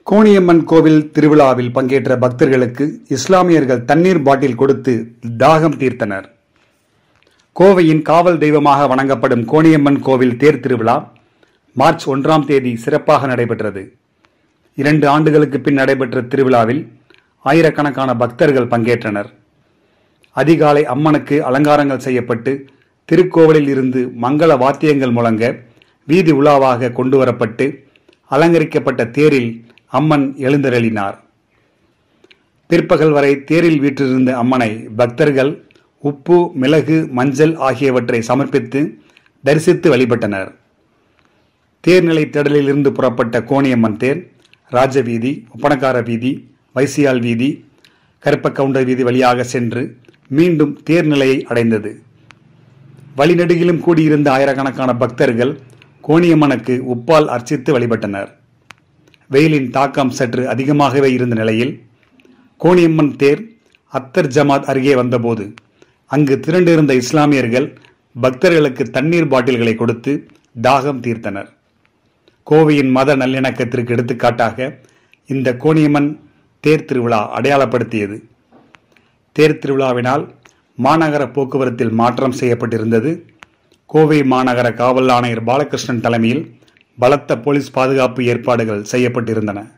கோணியம்மன் கோவில் திருவிழாவில் பங்கேற்ற பக்தர்களுக்கு இஸ்லாமியர்கள் தண்ணீர் பாட்டில் கொடுத்து தாகம் தீர்த்தனர் கோவையின் காவல் தெய்வமாக வணங்கப்படும் கோணியம்மன் கோவில் தேர் திருவிழா மார்ச் ஒன்றாம் தேதி சிறப்பாக நடைபெற்றது இரண்டு ஆண்டுகளுக்கு பின் நடைபெற்ற திருவிழாவில் ஆயிரக்கணக்கான பக்தர்கள் பங்கேற்றனர் அதிகாலை அம்மனுக்கு அலங்காரங்கள் செய்யப்பட்டு திருக்கோவிலில் இருந்து மங்கள வாத்தியங்கள் முழங்க வீதி உலாவாக கொண்டு வரப்பட்டு அலங்கரிக்கப்பட்ட தேரில் அம்மன் எழுந்தருளினார் பிற்பகல் வரை தேரில் வீற்றிருந்த அம்மனை பக்தர்கள் உப்பு மிளகு மஞ்சள் ஆகியவற்றை சமர்ப்பித்து தரிசித்து வழிபட்டனர் தேர்நிலை திடலிலிருந்து புறப்பட்ட கோணியம்மன் தேர் ராஜவீதி ஒப்பனக்கார வீதி வைசியால் வீதி கருப்ப கவுண்டர் வீதி வழியாக சென்று மீண்டும் தேர்நிலையை அடைந்தது வழிநெடுகிலும் கூடியிருந்த ஆயிரக்கணக்கான பக்தர்கள் கோணியம்மனுக்கு உப்பால் அர்ச்சித்து வழிபட்டனர் வெயிலின் தாக்கம் சற்று அதிகமாகவே இருந்த நிலையில் கோணியம்மன் தேர் அத்தர் ஜமாத் அருகே வந்தபோது அங்கு திரண்டிருந்த இஸ்லாமியர்கள் பக்தர்களுக்கு தண்ணீர் பாட்டில்களை கொடுத்து தாகம் தீர்த்தனர் கோவையின் மத நல்லிணக்கத்திற்கு எடுத்துக்காட்டாக இந்த கோணியம்மன் தேர் திருவிழா அடையாளப்படுத்தியது தேர் திருவிழாவினால் மாநகர போக்குவரத்தில் மாற்றம் செய்யப்பட்டிருந்தது கோவை மாநகர காவல் ஆணையர் பாலகிருஷ்ணன் தலைமையில் பலத்த போலீஸ் பாதுகாப்பு ஏற்பாடுகள் செய்யப்பட்டிருந்தன